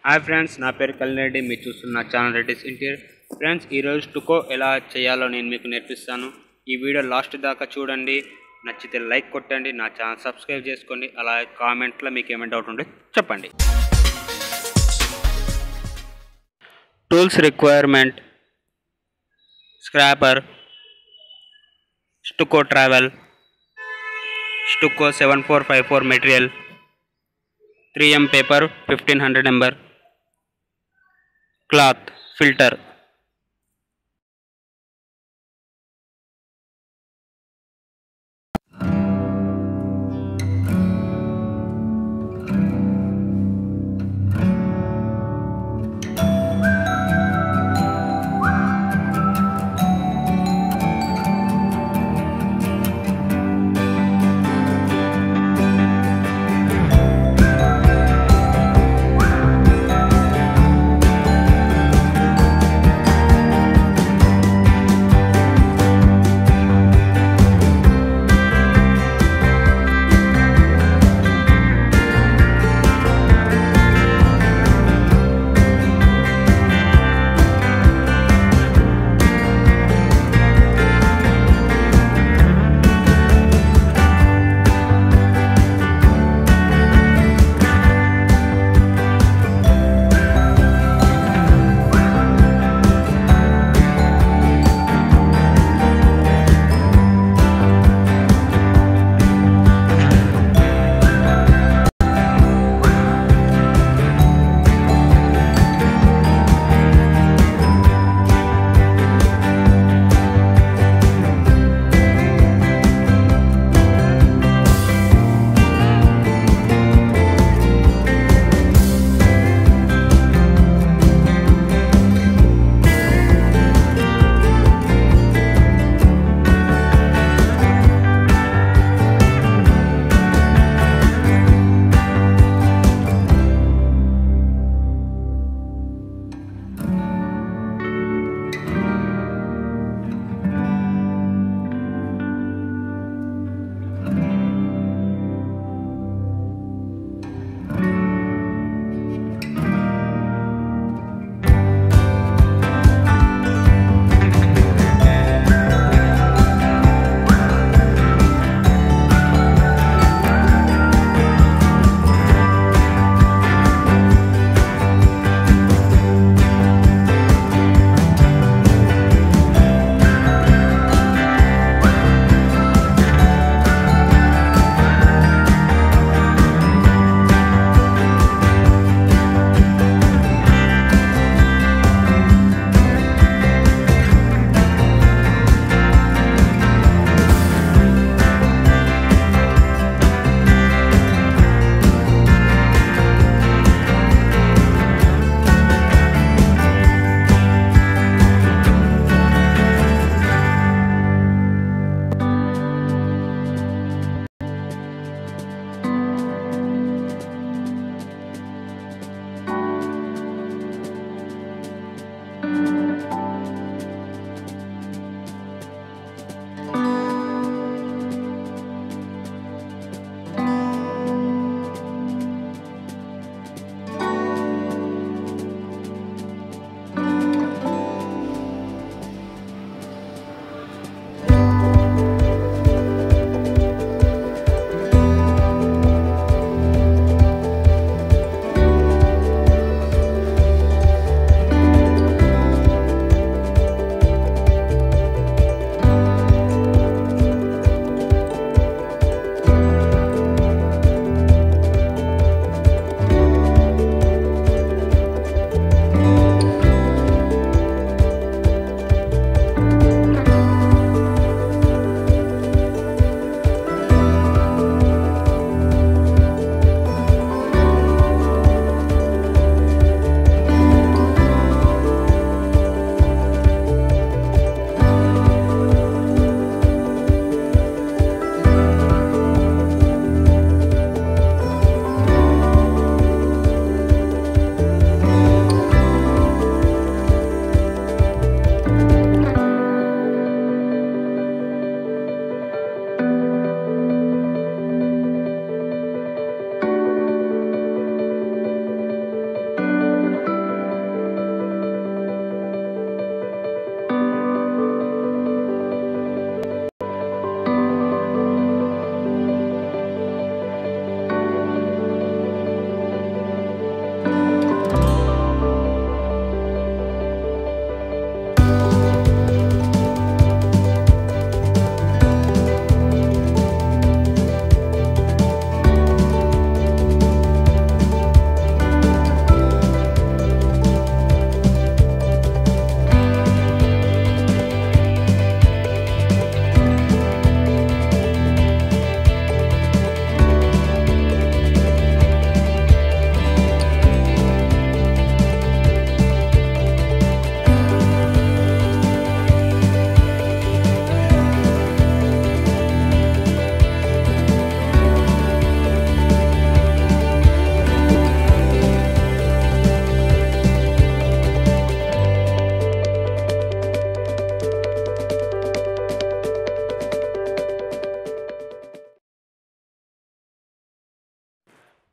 hi friends నా పేరు కళ్యాణ్ మీరు చూస్తున్న ఛానల్ రెడ్డిస్ ఇంటీరియర్ ఫ్రెండ్స్ ఈరోజు టుకో ఎలా చేయాలో నేను మీకు నేర్పిస్తాను ఈ వీడియో లాస్ట్ దాకా చూడండి నచ్చితే లైక్ కొట్టండి నా ఛానల్ సబ్స్క్రైబ్ చేసుకోండి అలాగే కామెంట్లో మీకు ఏమైనా డౌట్ ఉంటే చెప్పండి tools requirement scraper stucco trowel stucco seven four five four material three M paper fifteen hundred number cloth filter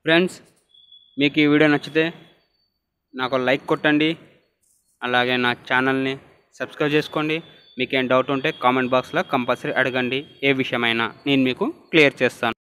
friends మీకు ఈ వీడియో నచ్చితే నాకు లైక్ కొట్టండి అలాగే నా ఛానల్ని సబ్స్క్రైబ్ చేసుకోండి మీకు ఏం డౌట్ ఉంటే కామెంట్ బాక్స్లో కంపల్సరీ అడగండి ఏ విషయమైనా నేను మీకు క్లియర్ చేస్తాను